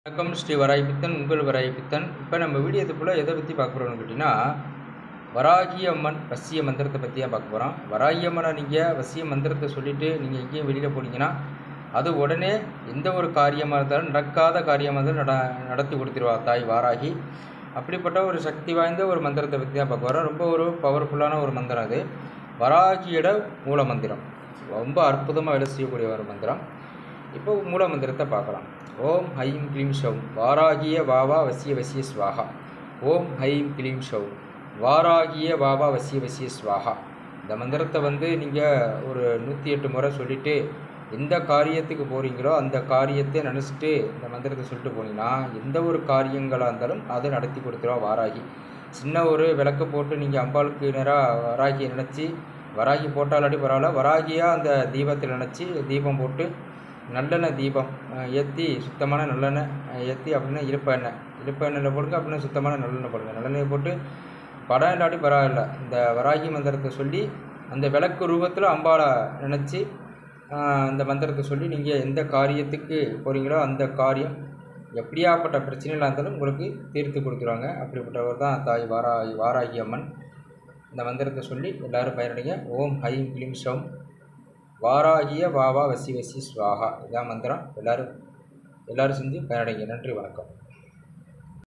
வணக்கம் ஸ்ரீ வராய்பித்தன் உங்கள் வராய்பித்தன் இப்போ நம்ம வீடியோத்துக்குள்ளே எதை பற்றி பார்க்க போகிறோம்னு கேட்டிங்கன்னா வராகி அம்மன் வசிய மந்திரத்தை பற்றி தான் பார்க்க போகிறோம் வராகி அம்மனை நீங்கள் வசிய மந்திரத்தை சொல்லிவிட்டு நீங்கள் எங்கேயும் வெளியில் போனீங்கன்னா அது உடனே எந்த ஒரு காரியமாக இருந்தாலும் நடக்காத காரியமாக இருந்தாலும் நட நடத்தி கொடுத்துருவா தாய் வாராகி அப்படிப்பட்ட ஒரு சக்தி வாய்ந்த ஒரு மந்திரத்தை பற்றி தான் பார்க்க போகிறோம் ரொம்ப ஒரு பவர்ஃபுல்லான ஒரு மந்திரம் அது வராகியோட மூல மந்திரம் ரொம்ப அற்புதமாக வேலை செய்யக்கூடிய ஒரு மந்திரம் இப்போ மூல மந்திரத்தை பார்க்கலாம் ஓம் ஹைம் க்ளீம் ஷவ் வாராகிய வாவா வசிய வசிய ஸ்வாஹா ஓம் ஹைம் க்ளீம் ஷவ் வாராகிய வாவா வசிய வசிய ஸ்வாஹா இந்த மந்திரத்தை வந்து நீங்கள் ஒரு நூற்றி எட்டு முறை சொல்லிவிட்டு எந்த காரியத்துக்கு போகிறீங்களோ அந்த காரியத்தை நினச்சிட்டு இந்த மந்திரத்தை சொல்லிட்டு போனீங்கன்னா எந்த ஒரு காரியங்களாக இருந்தாலும் அதை நடத்தி கொடுத்துருவா வாராகி சின்ன ஒரு விளக்கு போட்டு நீங்கள் அம்பாளுக்கு நேராக வராகியை நினச்சி வராகி போட்டாலாடி பரவாயில்ல வராகியாக அந்த தீபத்தில் நினச்சி தீபம் போட்டு நல்லெண்ணெய் தீபம் ஏற்றி சுத்தமான நல்லெண்ணெய் ஏற்றி அப்படின்னா இழுப்ப எண்ணெய் இழுப்ப எண்ணெயில் போடுங்க அப்படின்னா சுத்தமான நல்லெண்ணெய் போடுங்க நல்லெண்ணெய் போட்டு படம் இல்லாட்டி பரவாயில்ல இந்த வராகி மந்திரத்தை சொல்லி அந்த விளக்கு ரூபத்தில் அம்பாளை நினச்சி அந்த மந்திரத்தை சொல்லி நீங்கள் எந்த காரியத்துக்கு போகிறீங்களோ அந்த காரியம் எப்படியாப்பட்ட பிரச்சனைகளாக இருந்தாலும் உங்களுக்கு தீர்த்து கொடுத்துருவாங்க அப்படிப்பட்டவர் தான் தாய் வாராகி வாராகி அம்மன் இந்த மந்திரத்தை சொல்லி எல்லோரும் பயனடைங்க ஓம் ஹைம் க்ளீம் ஷம் வாராகிய வாவா வசி வசி ஸ்வாகா இதான் மந்திரம் எல்லோரும் எல்லோரும் செஞ்சு பயனடைங்க நன்றி வணக்கம்